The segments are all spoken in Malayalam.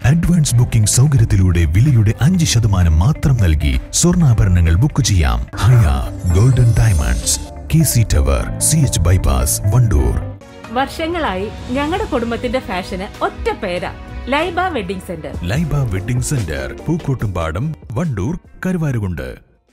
അഡ്വാൻസ് ബുക്കിംഗ് സൗകര്യത്തിലൂടെ വിലയുടെ അഞ്ച് ശതമാനം മാത്രം നൽകി സ്വർണ്ണാഭരണങ്ങൾ ബുക്ക് ചെയ്യാം Haya golden diamonds K C tower C H bypass Wandoor വർഷങ്ങളായി ഞങ്ങളുടെ കുടുംബത്തിന്റെ ഫാഷന് ഒറ്റ പേരാ Laiba wedding centre Laiba wedding centre Pookkottumpadam Wandoor Karuvarakundu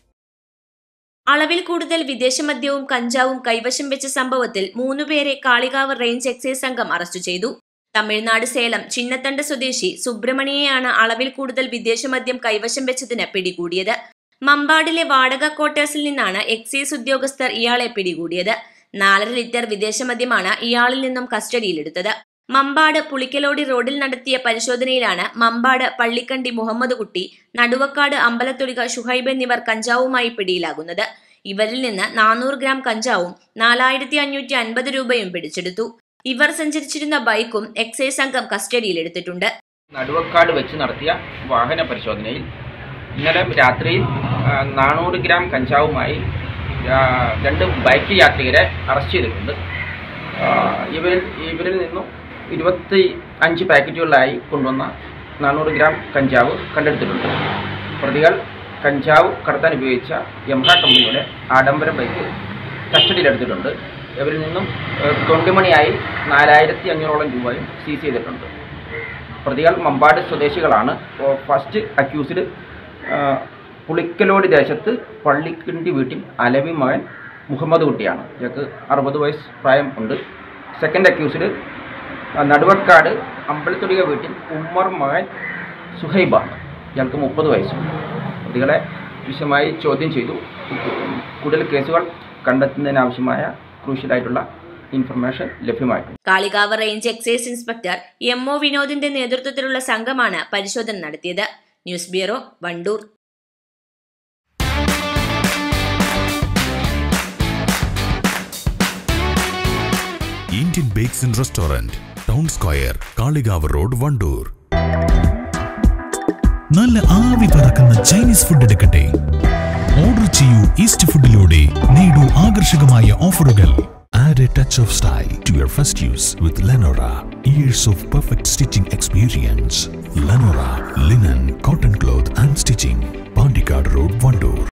അളവിൽ കൂടുതൽ വിദേശമദ്യവും കഞ്ചാവും കൈവശം വെച്ച സംഭവത്തിൽ മൂന്നുപേരെ കാളികാവ് റേഞ്ച് എക്സൈസ് സംഘം അറസ്റ്റ് ചെയ്തു തമിഴ്നാട് സേലം ചിന്നത്തണ്ട് സ്വദേശി സുബ്രഹ്മണിയെയാണ് അളവിൽ കൂടുതൽ വിദേശമദ്യം കൈവശം വെച്ചതിന് പിടികൂടിയത് മമ്പാടിലെ വാടക ക്വാർട്ടേഴ്സിൽ നിന്നാണ് എക്സൈസ് ഉദ്യോഗസ്ഥർ ഇയാളെ പിടികൂടിയത് നാലര ലിറ്റർ വിദേശമദ്യമാണ് ഇയാളിൽ നിന്നും കസ്റ്റഡിയിലെടുത്തത് മമ്പാട് പുളിക്കലോടി റോഡിൽ നടത്തിയ പരിശോധനയിലാണ് മമ്പാട് പള്ളിക്കണ്ടി മുഹമ്മദ് കുട്ടി നടുവക്കാട് അമ്പലത്തൊടിക ഷുഹൈബ് എന്നിവർ കഞ്ചാവുമായി പിടിയിലാകുന്നത് ഇവരിൽ നിന്ന് നാനൂറ് ഗ്രാം കഞ്ചാവും നാലായിരത്തി അഞ്ഞൂറ്റി അൻപത് രൂപയും പിടിച്ചെടുത്തു ഇവർ സഞ്ചരിച്ചിരുന്ന ബൈക്കും എക്സൈസ് സംഘം കസ്റ്റഡിയിലെടുത്തിട്ടുണ്ട് നടുവക്കാട് വെച്ച് നടത്തിയ വാഹന പരിശോധനയിൽ ഇന്നലെ രാത്രിയിൽ ആ, നാനൂറ് ഗ്രാം കഞ്ചാവുമായി ആ, രണ്ട് ബൈക്ക് യാത്രികരെ അറസ്റ്റ് ചെയ്തിട്ടുണ്ട് ആ, ഇവരിൽ ഇവരിൽ നിന്നും ഇരുപത്തി അഞ്ച് പാക്കറ്റുകളിലായി കൊണ്ടുവന്ന നാനൂറ് ഗ്രാം കഞ്ചാവ് കണ്ടെടുത്തിട്ടുണ്ട് പ്രതികൾ കഞ്ചാവ് കടത്താൻ ഉപയോഗിച്ച യമഹ കമ്പനിയുടെ ആഡംബര ബൈക്ക് കസ്റ്റഡിയിലെടുത്തിട്ടുണ്ട് ഇവരിൽ നിന്നും ഏഹ്, തൊണ്ടിമണിയായി നാലായിരത്തി അഞ്ഞൂറോളം രൂപയും സീസ് ചെയ്തിട്ടുണ്ട് പ്രതികൾ മമ്പാട് സ്വദേശികളാണ് ഓ, ഫസ്റ്റ് അക്യൂസ്ഡ് ആ, പുളിക്കലോടി ദേശത്ത് പള്ളിക്കിണ്ടി വീട്ടിൽ അലവി മകൻ മുഹമ്മദ് കുട്ടിയാണ് ഇയാൾക്ക് അറുപത് വയസ്സ് പ്രായം ഉണ്ട് സെക്കൻഡ് അക്യൂസ്ഡ് ആ, നടുവക്കാട് അമ്പലത്തൊടിക വീട്ടിൽ ഉമ്മർ മകൻ സുഹൈബാണ് ഇയാൾക്ക് മുപ്പത് വയസ്സുണ്ട് പ്രതികളെ വിശദമായി ചോദ്യം ചെയ്തു കൂടുതൽ കേസുകൾ കണ്ടെത്തുന്നതിനാവശ്യമായ ക്രൂഷ്യലായിട്ടുള്ള ഇൻഫർമേഷൻ ലഭ്യമായിട്ടുണ്ട് Kalikavu range excise inspector M O വിനോദിന്റെ നേതൃത്വത്തിലുള്ള സംഘമാണ് പരിശോധന നടത്തിയത് news bureau Wandoor Indian bakes and restaurant town square Kalikavu road Wandoor നല്ല ആവി പറക്കുന്ന ചൈനീസ് ഫുഡ് എടുക്കട്ടെ ഓർഡർ ചെയ്യൂ ഈസ്റ്റ് ഫുഡിലൂടെ നേടൂ ആകർഷകമായ ഓഫറുകൾ add a touch of style to your first use with Lenora years of perfect stitching experience Lenora linen cotton cloth and stitching Pandikkad road one